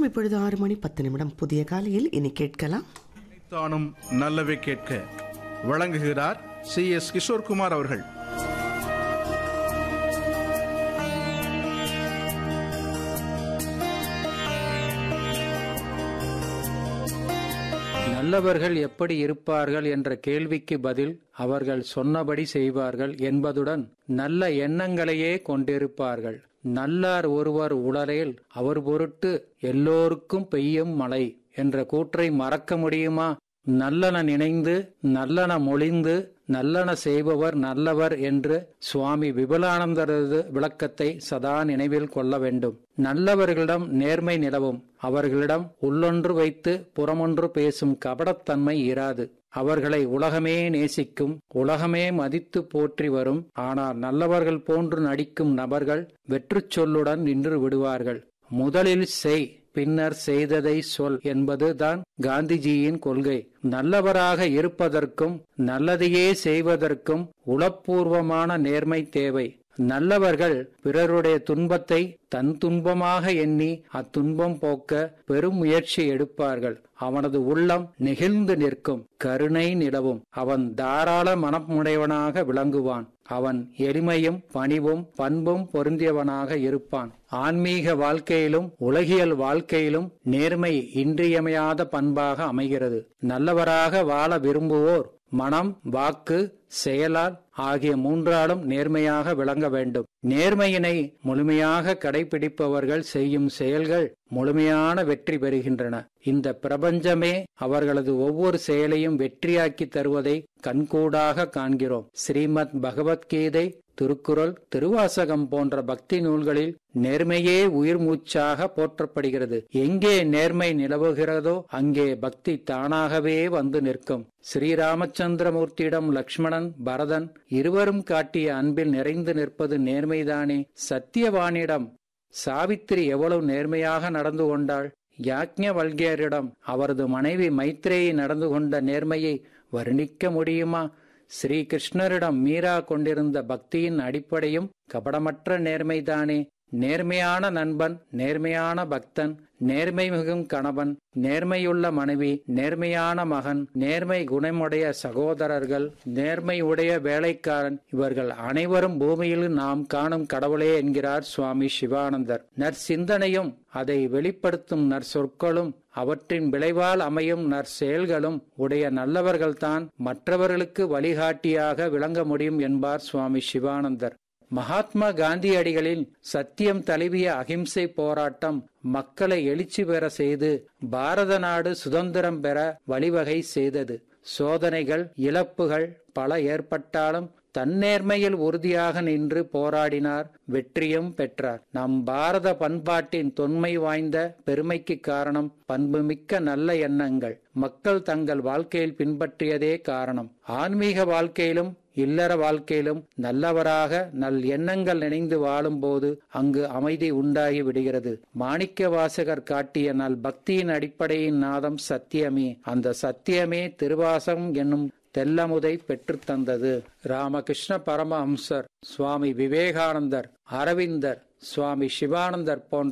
இப்பொழுது ஆறு மணி பத்து நிமிடம் புதிய காலையில் இனி கேட்கலாம் தானும் நல்லவை கேட்க வழங்குகிறார் சி எஸ் கிஷோர்குமார் அவர்கள் நல்லவர்கள் எப்படி இருப்பார்கள் என்ற கேள்விக்கு பதில் அவர்கள் சொன்னபடி செய்வார்கள் என்பதுடன் நல்ல எண்ணங்களையே கொண்டிருப்பார்கள் நல்லார் ஒருவர் உடலில் அவர் பொருட்டு எல்லோருக்கும் பெய்யும் மழை என்ற கூற்றை மறக்க முடியுமா நல்லன நினைந்து நல்லன மொழிந்து நல்லன செய்பவர் நல்லவர் என்று சுவாமி விபுலானந்தரது விளக்கத்தை சதா நினைவில் கொள்ள வேண்டும் நல்லவர்களிடம் நேர்மை நிலவும் அவர்களிடம் உள்ளொன்று வைத்து புறமொன்று பேசும் கபடத்தன்மை இராது அவர்களை உலகமே நேசிக்கும் உலகமே மதித்து போற்றி வரும் ஆனால் நல்லவர்கள் போன்று நடிக்கும் நபர்கள் வெற்றுச் சொல்லுடன் நின்று விடுவார்கள் முதலில் செய் பின்னர் செய்ததை சொல் என்பதுதான் காந்திஜியின் கொள்கை நல்லவராக இருப்பதற்கும் நல்லதையே செய்வதற்கும் உளப்பூர்வமான நேர்மை தேவை நல்லவர்கள் பிறருடைய துன்பத்தை தன் துன்பமாக எண்ணி அத்துன்பம் போக்க பெரும் முயற்சி எடுப்பார்கள் அவனது உள்ளம் நெகிழ்ந்து நிற்கும் கருணை நிலவும் அவன் தாராள மனமுடையவனாக விளங்குவான் அவன் எளிமையும் பணிவும் பண்பும் பொருந்தியவனாக இருப்பான் ஆன்மீக வாழ்க்கையிலும் உலகியல் வாழ்க்கையிலும் நேர்மை இன்றியமையாத பண்பாக அமைகிறது நல்லவராக வாழ விரும்புவோர் மனம் வாக்கு செயலால் ஆகிய மூன்றாலும் நேர்மையாக விளங்க வேண்டும் நேர்மையினை முழுமையாக கடைபிடிப்பவர்கள் செய்யும் செயல்கள் முழுமையான வெற்றி பெறுகின்றன இந்த பிரபஞ்சமே அவர்களது ஒவ்வொரு செயலையும் வெற்றியாக்கி தருவதை கண்கூடாக காண்கிறோம் ஸ்ரீமத் பகவத்கீதை திருக்குறள் திருவாசகம் போன்ற பக்தி நூல்களில் நேர்மையே உயிர் மூச்சாக போற்றப்படுகிறது எங்கே நேர்மை நிலவுகிறதோ அங்கே பக்தி தானாகவே வந்து நிற்கும் ஸ்ரீராமச்சந்திரமூர்த்தியிடம் லக்ஷ்மணன் பரதன் இருவரும் காட்டிய அன்பில் நிறைந்து நிற்பது நேர்மைதானே சத்தியவானிடம் சாவித்திரி எவ்வளவு நேர்மையாக நடந்து கொண்டாள் யாக்ஞவல்கியரிடம் அவரது மனைவி மைத்ரேயி நடந்து கொண்ட நேர்மையை வர்ணிக்க முடியுமா ஸ்ரீ கிருஷ்ணரிடம் மீரா கொண்டிருந்த பக்தியின் அடிப்படையும் கபடமற்ற நேர்மைதானே நேர்மையான நண்பன் நேர்மையான பக்தன் நேர்மை மிகும் கணவன் நேர்மையுள்ள மனைவி நேர்மையான மகன் நேர்மை குணமுடைய சகோதரர்கள் நேர்மை உடைய வேலைக்காரன் இவர்கள் அனைவரும் பூமியில் நாம் காணும் கடவுளே என்கிறார் சுவாமி சிவானந்தர் நற்சிந்தனையும் அதை வெளிப்படுத்தும் நற்சொற்களும் அவற்றின் விளைவால் அமையும் நற்செயல்களும் உடைய நல்லவர்கள்தான் மற்றவர்களுக்கு வழிகாட்டியாக விளங்க முடியும் என்பார் சுவாமி சிவானந்தர் மகாத்மா காந்தியடிகளின் சத்தியம் தழுவிய அகிம்சை போராட்டம் மக்களை எழுச்சி பெற செய்து பாரத நாடு சுதந்திரம் பெற வழிவகை செய்தது சோதனைகள் இழப்புகள் பல ஏற்பட்டாலும் தன்னேர்மையில் உறுதியாக நின்று போராடினார் வெற்றியும் பெற்றார் நம் பாரத பண்பாட்டின் தொன்மை வாய்ந்த பெருமைக்கு காரணம் பண்புமிக்க நல்ல எண்ணங்கள் மக்கள் தங்கள் வாழ்க்கையில் பின்பற்றியதே காரணம் ஆன்மீக வாழ்க்கையிலும் இல்லற வாழ்க்கையிலும் நல்லவராக நல் எண்ணங்கள் நினைந்து வாழும்போது அங்கு அமைதி உண்டாகி விடுகிறது மாணிக்க வாசகர் காட்டிய நல் பக்தியின் அடிப்படையின் நாதம் சத்தியமே அந்த சத்தியமே திருவாசகம் என்னும் தெல்லமுதை பெற்றுத் தந்தது ராமகிருஷ்ண பரமஹம்சர் சுவாமி விவேகானந்தர் அரவிந்தர் சுவாமி சிவானந்தர் போன்ற